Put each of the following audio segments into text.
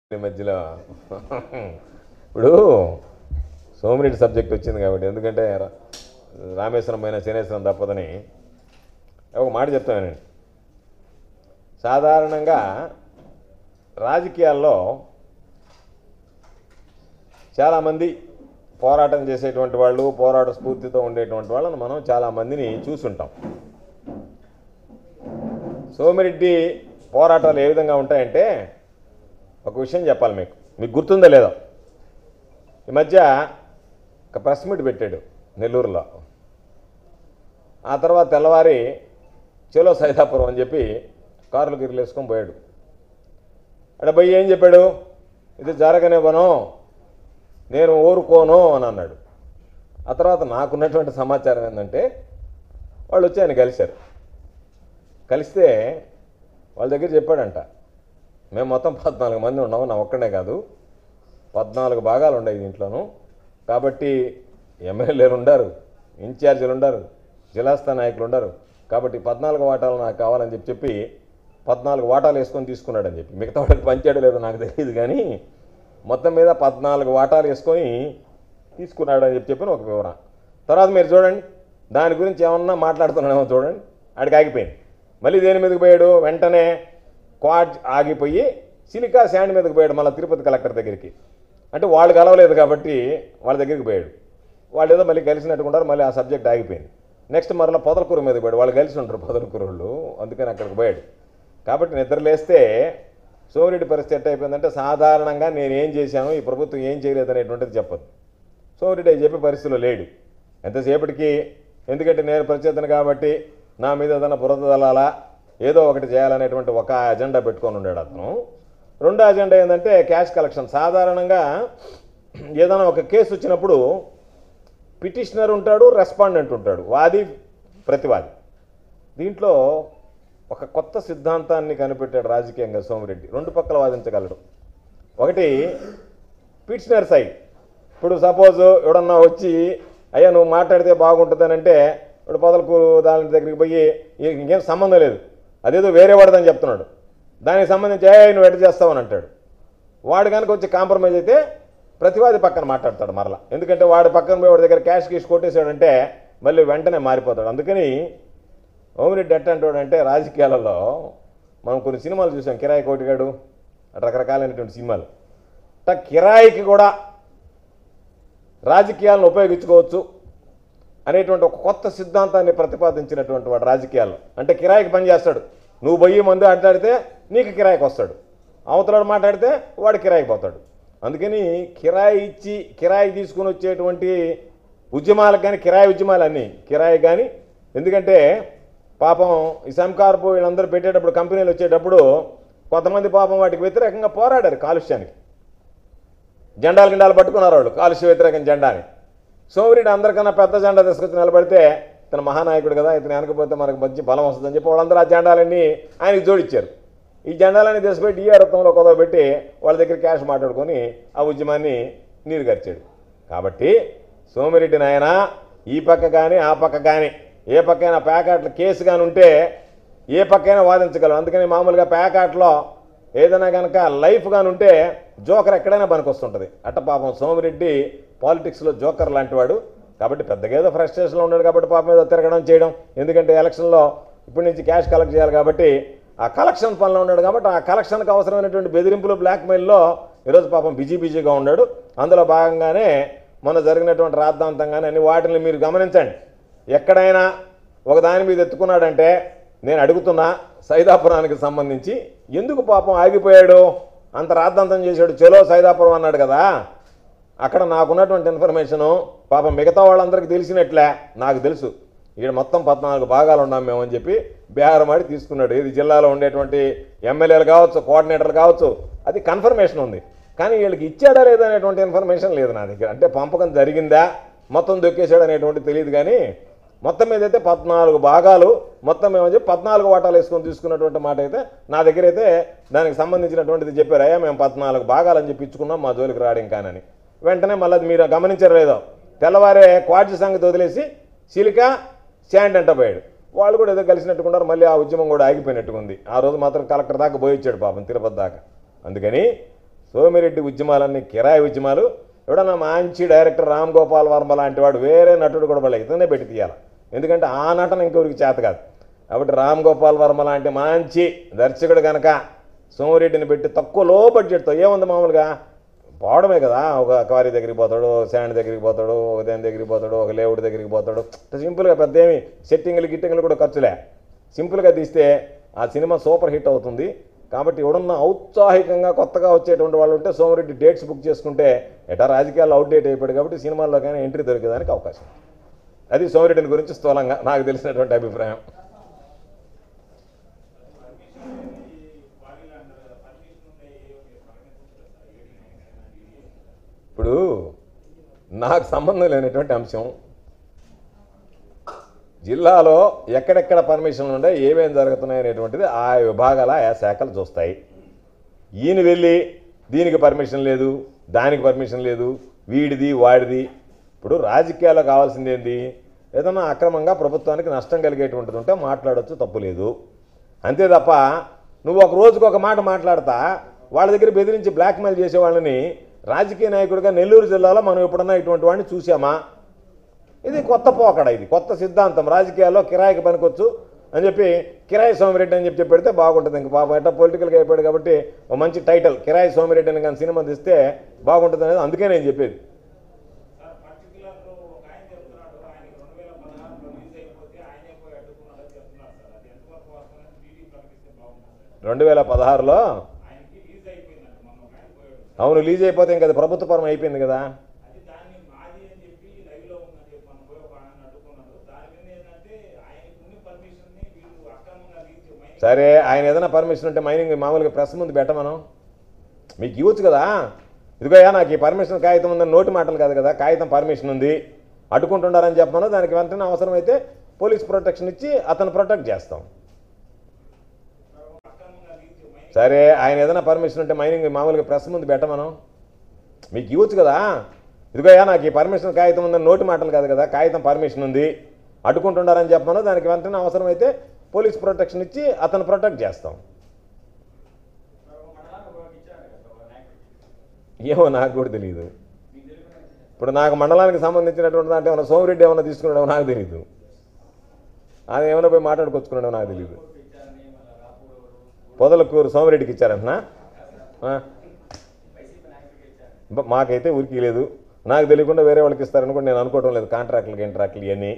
ఈ మధ్యలో ఇప్పుడు సోమిరెడ్డి సబ్జెక్ట్ వచ్చింది కాబట్టి ఎందుకంటే రా- రామేశ్వరం పైన శనేశ్వరం తప్పదని ఒక మాట చెప్తాను నేను సాధారణంగా రాజకీయాల్లో చాలామంది పోరాటం చేసేటువంటి వాళ్ళు పోరాట స్ఫూర్తితో ఉండేటువంటి వాళ్ళని మనం చాలామందిని చూసుంటాం సోమిరెడ్డి పోరాటాలు ఏ విధంగా ఉంటాయంటే ఒక విషయం చెప్పాలి మీకు మీకు గుర్తుందా లేదో ఈ మధ్య ఒక ప్రెస్ మీట్ పెట్టాడు నెల్లూరులో ఆ తర్వాత తెల్లవారి చెలో సైదాపురం అని చెప్పి కార్లు గిర్లు వేసుకొని పోయాడు అంటే పోయి ఏం చెప్పాడు ఇది జరగనివ్వను నేను ఊరుకోను అని అన్నాడు ఆ తర్వాత నాకున్నటువంటి సమాచారం ఏంటంటే వాళ్ళు వచ్చి ఆయన కలిశారు కలిస్తే వాళ్ళ దగ్గర చెప్పాడంట మేము మొత్తం పద్నాలుగు మంది ఉన్నాము నా ఒక్కడే కాదు పద్నాలుగు భాగాలు ఉన్నాయి దీంట్లోనూ కాబట్టి ఎమ్మెల్యేలు ఉండారు ఇన్ఛార్జీలు ఉండారు జిల్లా స్థాయి నాయకులు ఉండారు కాబట్టి పద్నాలుగు వాటాలు నాకు కావాలని చెప్పి చెప్పి పద్నాలుగు వాటాలు వేసుకొని తీసుకున్నాడని చెప్పి మిగతా వాళ్ళకి పంచాడో లేదో నాకు తెలియదు కానీ మొత్తం మీద పద్నాలుగు వాటాలు వేసుకొని తీసుకున్నాడని చెప్పి చెప్పిన ఒక వివరణ తర్వాత మీరు చూడండి దాని గురించి ఏమన్నా మాట్లాడుతున్నాడేమో చూడండి ఆడికి ఆగిపోయింది మళ్ళీ దేని మీదకి పోయాడు వెంటనే క్వాడ్ ఆగిపోయి సిలికా శాండ్ మీదకి పోయాడు మళ్ళీ తిరుపతి కలెక్టర్ దగ్గరికి అంటే వాళ్ళు కలవలేదు కాబట్టి వాళ్ళ దగ్గరికి పోయాడు వాళ్ళు ఏదో మళ్ళీ కలిసినట్టుకుంటారు మళ్ళీ ఆ సబ్జెక్ట్ ఆగిపోయింది నెక్స్ట్ మరలా పొదలకూరు మీదకి పోయాడు వాళ్ళు కలిసి ఉంటారు పొదలకూరు వాళ్ళు అందుకని అక్కడికి పోయాడు కాబట్టి నిద్రలేస్తే సోమిరెడ్డి పరిస్థితి ఎట్ట అయిపోయిందంటే సాధారణంగా నేను ఏం చేశాను ఈ ప్రభుత్వం ఏం చేయలేదు అనేటువంటిది చెప్పదు సోమిరెడ్డి అది చెప్పే పరిస్థితిలో లేడు ఎంతసేపటికి ఎందుకంటే నేను ప్రత్యేతను కాబట్టి నా మీద ఏదైనా బురద దళాలా ఏదో ఒకటి చేయాలనేటువంటి ఒక అజెండా పెట్టుకొని ఉన్నాడు అతను రెండో అజెండా ఏంటంటే క్యాష్ కలెక్షన్ సాధారణంగా ఏదైనా ఒక కేసు వచ్చినప్పుడు పిటిషనర్ ఉంటాడు రెస్పాండెంట్ ఉంటాడు వాది ప్రతివాది దీంట్లో ఒక కొత్త సిద్ధాంతాన్ని కనిపెట్టాడు రాజకీయంగా సోమిరెడ్డి రెండు పక్కల వాదించగలడు ఒకటి పిటిషనర్ సైడ్ ఇప్పుడు సపోజ్ ఎవడన్నా వచ్చి అయ్యా నువ్వు మాట్లాడితే బాగుంటుందని అంటే ఇప్పుడు పొదలకు దాని దగ్గరికి పోయి "ఈ- ఇంకేం సంబంధం లేదు అదేదో వేరే వాడదని చెప్తున్నాడు దానికి సంబంధించి ఏ నువ్వు ఎట చేస్తావని అంటాడు వాడు కనుక వచ్చి కాంప్రమైజ్ అయితే ప్రతివాది పక్కన మాట్లాడతాడు మరలా ఎందుకంటే వాడి పక్కన పోయి వాడి దగ్గర క్యాష్ గీష్ కొట్టేశాడంటే మళ్ళీ వెంటనే మారిపోతాడు అందుకని ఓమిరెడ్డి ఎట్ట అంటాడంటే రాజకీయాలలో మనం కొన్ని సినిమాలు చూసాం కిరాయి కోటిగాడు అటు రకరకాలైనటువంటి సినిమాలు అట్ట కిరాయికి కూడా రాజకీయాలను ఉపయోగించుకోవచ్చు అనేటువంటి ఒక కొత్త సిద్ధాంతాన్ని ప్రతిపాదించినటువంటి వాడు రాజకీయాల్లో అంటే కిరాయికి పనిచేస్తాడు నువ్వు పోయి మందు మాట్లాడితే నీకు కిరాయికి వస్తాడు అవతలాడు మాట్లాడితే వాడు కిరాయికి పోతాడు అందుకని కిరాయి ఇచ్చి కిరాయి తీసుకుని వచ్చేటువంటి ఉద్యమాలకు కానీ కిరాయి ఉద్యమాలు అన్నీ కిరాయి కానీ ఎందుకంటే పాపం ఈ సంకార్పు వీళ్ళందరూ పెట్టేటప్పుడు కంపెనీలు వచ్చేటప్పుడు కొంతమంది పాపం వాటికి వ్యతిరేకంగా పోరాడారు కాలుష్యానికి జెండాలు గిండాలు పట్టుకున్నారు వాళ్ళు కాలుష్య వ్యతిరేకం జెండాని సోమిరెడ్డి అందరికన్నా పెద్ద జెండా తీసుకొచ్చి నిలబడితే ఇతను మహానాయకుడు కదా ఇతను వెనకపోతే మనకు మంచి బలం వస్తుందని చెప్పి వాళ్ళందరూ ఆ జెండాలన్నీ ఆయనకి జోడిచ్చారు ఈ జెండాలన్నీ తీసుకుపోయి డిఆర్ రత్నంలో కుదవబెట్టి వాళ్ళ దగ్గర క్యాష్ మాట్లాడుకొని ఆ ఉద్యమాన్ని నీరు గరిచాడు కాబట్టి సోమిరెడ్డి నాయన ఈ పక్క కానీ ఆ పక్క కానీ ఏ పక్కైనా ప్యాకెట్ల కేసు కానీ ఉంటే ఏ పక్కైనా వాదించగలం అందుకని మామూలుగా ప్యాకెట్లో ఏదైనా కనుక లైఫ్ కానీ ఉంటే జోకర్ ఎక్కడైనా పనికొస్తుంటుంది అట్ట పాపం సోమిరెడ్డి పాలిటిక్స్లో జోకర్ లాంటివాడు కాబట్టి పెద్దగా ఏదో ఫ్రస్ట్రేషన్లో ఉన్నాడు కాబట్టి పాపం ఏదో తిరగడం చేయడం ఎందుకంటే ఎలక్షన్లో ఇప్పటి నుంచి క్యాష్ కలెక్ట్ చేయాలి కాబట్టి ఆ కలెక్షన్ పనిలో ఉన్నాడు కాబట్టి ఆ కలెక్షన్కి అవసరమైనటువంటి బెదిరింపులు బ్లాక్మెయిల్లో ఈరోజు పాపం బిజీ బిజీగా ఉన్నాడు అందులో భాగంగానే మొన్న జరిగినటువంటి రాద్ధాంతంగానే అన్ని వాటిని మీరు గమనించండి ఎక్కడైనా ఒక దాని మీద ఎత్తుకున్నాడంటే నేను అడుగుతున్నా సైదాపురానికి సంబంధించి ఎందుకు పాపం ఆగిపోయాడు అంత రాద్ధాంతం చేశాడు చలో సైదాపురం అన్నాడు కదా అక్కడ నాకున్నటువంటి ఇన్ఫర్మేషను పాపం మిగతా వాళ్ళందరికీ తెలిసినట్లే నాకు తెలుసు ఇక్కడ మొత్తం పద్నాలుగు భాగాలు ఉన్నాం మేము అని చెప్పి బేహారమాడి తీసుకున్నాడు ఇది జిల్లాలో ఉండేటువంటి ఎమ్మెల్యేలు కావచ్చు కోఆర్డినేటర్లు కావచ్చు అది కన్ఫర్మేషన్ ఉంది కానీ వీళ్ళకి ఇచ్చాడా లేదా అనేటువంటి ఇన్ఫర్మేషన్ లేదు నా దగ్గర అంటే పంపకం జరిగిందా మొత్తం దొక్కేశాడు అనేటువంటి తెలియదు కానీ మొత్తం మీద అయితే పద్నాలుగు భాగాలు మొత్తం మేము చెప్పి పద్నాలుగు వాటాలు వేసుకొని తీసుకున్నటువంటి మాట అయితే నా దగ్గర అయితే దానికి సంబంధించినటువంటిది చెప్పారు అయ్యా మేము పద్నాలుగు భాగాలు అని చెప్పి ఇచ్చుకున్నాం మా జోలికి రావడం కానని వెంటనే మళ్ళీ అది మీరు గమనించారు లేదో తెల్లవారే క్వార్జీ సంగతి వదిలేసి సిలికా శాండ్ అంట పోయాడు వాళ్ళు కూడా ఏదో కలిసినట్టుకున్నారు మళ్ళీ ఆ ఉద్యమం కూడా ఆగిపోయినట్టుగా ఉంది ఆ రోజు మాత్రం కలెక్టర్ దాకా పోయి వచ్చాడు పాపం తిరుపతి దాకా అందుకని సోమిరెడ్డి ఉద్యమాలన్నీ కిరాయి ఉద్యమాలు ఎవడన్నా మంచి డైరెక్టర్ రామ్ గోపాల్ వర్మ లాంటి వాడు వేరే నటుడు కూడా పడలే ఇతనే పెట్టి తీయాలి ఎందుకంటే ఆ నటన ఇంకొకరికి చేత కాదు కాబట్టి రామ్ గోపాల్ వర్మ లాంటి మంచి దర్శకుడు కనుక సోమిరెడ్డిని పెట్టి తక్కువ లో బడ్జెట్తో ఏముంది మామూలుగా పోవడమే కదా ఒక క్వారీ దగ్గరికి పోతాడు ఒక శాండ్ దగ్గరికి పోతాడు ఒక దేని దగ్గరికి పోతాడు ఒక లేవుడి దగ్గరికి పోతాడు సింపుల్గా పెద్ద ఏమి సెట్టింగ్లు గిట్టింగ్లు కూడా ఖర్చులే సింపుల్గా తీస్తే ఆ సినిమా సూపర్ హిట్ అవుతుంది కాబట్టి ఎవడన్నా ఔత్సాహికంగా కొత్తగా వచ్చేటువంటి వాళ్ళు ఉంటే సోమిరెడ్డి డేట్స్ బుక్ చేసుకుంటే ఎటా రాజకీయాలు అవుట్డేట్ అయిపోయాడు కాబట్టి సినిమాల్లో కానీ ఎంట్రీ దొరికేదానికి అవకాశం అది సోమిరెడ్డిని గురించి స్థూలంగా నాకు తెలిసినటువంటి అభిప్రాయం ఇప్పుడు నాకు సంబంధం లేనటువంటి అంశం జిల్లాలో ఎక్కడెక్కడ పర్మిషన్లు ఉన్నాయి ఏమేమి జరుగుతున్నాయి అనేటువంటిది ఆ విభాగాల ఆ శాఖలు చూస్తాయి ఈయన వెళ్ళి దీనికి పర్మిషన్ లేదు దానికి పర్మిషన్ లేదు వీడిది వాడిది ఇప్పుడు రాజకీయాల్లో కావాల్సింది ఏంది ఏదన్నా అక్రమంగా ప్రభుత్వానికి నష్టం కలిగేటువంటిది ఉంటే మాట్లాడొచ్చు తప్పు లేదు అంతే తప్ప నువ్వు ఒక రోజుకు ఒక మాట మాట్లాడతా వాళ్ళ దగ్గర బెదిరించి బ్లాక్మెయిల్ చేసే వాళ్ళని రాజకీయ నాయకుడిగా నెల్లూరు జిల్లాలో మనం ఎప్పుడన్నా ఇటువంటి వాడిని చూసామా ఇది కొత్త పోకడ ఇది కొత్త సిద్ధాంతం రాజకీయాల్లో కిరాయికి పనికొచ్చు అని చెప్పి కిరాయి సోమిరెడ్డి అని చెప్పి పెడితే బాగుంటుంది ఇంక పాపం ఎట్లా పొలిటికల్గా అయిపోయాడు కాబట్టి ఒక మంచి టైటిల్ కిరాయి సోమిరెడ్డి అని కానీ సినిమా తీస్తే బాగుంటుంది అనేది అందుకే నేను చెప్పేది సార్ పర్టికులర్ ఒక ఆయన చెప్తున్నాడు ఆయనకి రెండు వేల పదహారులో రిలీజ్ అయిపోతే ఆయనే పోయి అడ్డుకున్నాడని చెప్తున్నారు సార్ అది ఎంతవరకు వాస్తవం టీడీ ప్రకటిస్తే బాగుంటుంది సార్ రెండు వేల పదహారులో ఆయనకి రిలీజ్ అయిపోయిందంట మొన్న ఒక ఆయన పోయాడు అవును రిలీజ్ అయిపోతే ఇంకా అది ప్రభుత్వపరం అయిపోయింది కదా అది దాన్ని మాది అని చెప్పి లైవ్ లో ఉందని చెప్పి మనం పోయి ఒక ఆయన అడ్డుకున్నాడు దాని మీద ఏంటంటే ఆయనకు ఉన్న పర్మిషన్ ని వీళ్ళు అక్రమంగా లీజ్ మైనింగ్ సరే ఆయన ఏదైనా పర్మిషన్ ఉంటే మైనింగ్ మామూలుగా ప్రెస్ ముందు పెట్టమను మీకు ఇవ్వచ్చు కదా ఇదిగోయా నాకు ఈ పర్మిషన్ కాగితం ఉందని నోటి మాటలు కాదు కదా కాగితం పర్మిషన్ ఉంది అడ్డుకుంటున్నారని చెప్పమను దానికి వెంటనే అవసరమైతే పోలీస్ ప్రొటెక్షన్ ఇచ్చి అతను ప్రొటెక్ట్ చేస్తాం అక్రమంగా లీజ్ మైనింగ్ సరే ఆయన ఏదైనా పర్మిషన్ ఉంటే మైనింగ్ మామూలుగా ప్రెస్ ముందు పెట్టమను మీకు ఇవ్వచ్చు కదా ఇదిగోయా నాకు ఈ పర్మిషన్ కాగితం ఉందని నోటి మాటలు కాదు కదా కాగితం పర్మిషన్ ఉంది అడ్డుకుంటున్నారని చెప్పమను దానికి వెంటనే అవసరమైతే పోలీస్ ప్రొటెక్షన్ ఇచ్చి అతను ప్రొటెక్ట్ చేస్తాం ఏమో నాకు కూడా తెలియదు ఇప్పుడు నాకు మండలానికి సంబంధించినటువంటి దాంట్లో ఏమైనా సోమిరెడ్డి ఏమైనా తీసుకున్నాడో నాకు తెలియదు ఆయన ఏమైనా పోయి మాట్లాడుకొచ్చుకున్నాడో నాకు తెలియదు పొదలకూరు సోమిరెడ్డికి ఇచ్చారంటున్నా ఆ? బ- మాకైతే ఉరికి లేదు నాకు తెలియకుండా వేరే వాళ్ళకి ఇస్తారని కూడా నేను అనుకోవడం లేదు కాంట్రాక్టులు కాంట్రాక్టులు ఇవన్నీ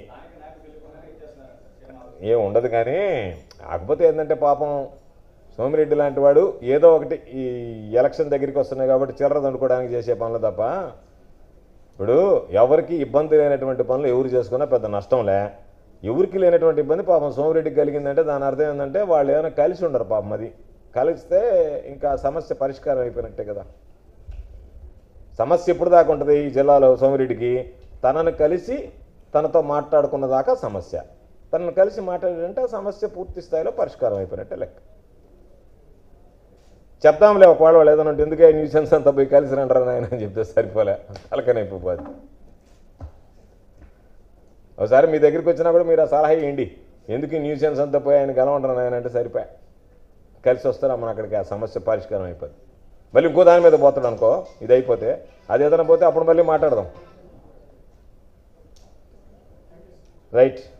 ఏం ఉండదు కానీ కాకపోతే ఏంటంటే పాపం సోమిరెడ్డి లాంటి వాడు ఏదో ఒకటి ఈ ఎలక్షన్ దగ్గరికి వస్తున్నాయి కాబట్టి చిల్లర దండుకోవడానికి చేసే పనులు తప్ప ఇప్పుడు ఎవరికి ఇబ్బంది లేనటువంటి పనులు ఎవరు చేసుకున్నా పెద్ద నష్టంలే ఎవరికి లేనటువంటి ఇబ్బంది పాపం సోమిరెడ్డికి కలిగిందంటే దాని అర్థం ఏంటంటే వాళ్ళు ఏమైనా కలిసి ఉండరు పాపం అది కలిస్తే ఇంకా సమస్య పరిష్కారం అయిపోయినట్టే కదా సమస్య ఎప్పుడు దాకా ఉంటుంది ఈ జిల్లాలో సోమిరెడ్డికి తనను కలిసి తనతో మాట్లాడుకున్న దాకా సమస్య తనను కలిసి మాట్లాడాడంటే ఆ సమస్య పూర్తి స్థాయిలో పరిష్కారం అయిపోయినట్టే లెక్క చెప్తాంలే ఒకవేళ వాళ్ళు ఏదైనా ఉంటే ఎందుకే న్యూసెన్స్ అంతా పోయి కలిసి రంటారా నాయన అని చెప్తే సరిపోలే తలకనైపోతుంది ఒకసారి మీ దగ్గరికి వచ్చినా కూడా మీరు ఆ సలహా ఇవ్వండి ఎందుకు ఈ న్యూసెన్స్ అంతా పోయి ఆయన గెలవంటారు నాయన అంటే సరిపోయా కలిసి వస్తారా మన అక్కడికి ఆ సమస్య పరిష్కారం అయిపోద్ది మళ్ళీ ఇంకో దాని మీద పోతాడు అనుకో ఇది అయిపోతే అది ఏదైనా పోతే అప్పుడు మళ్ళీ మాట్లాడదాం రైట్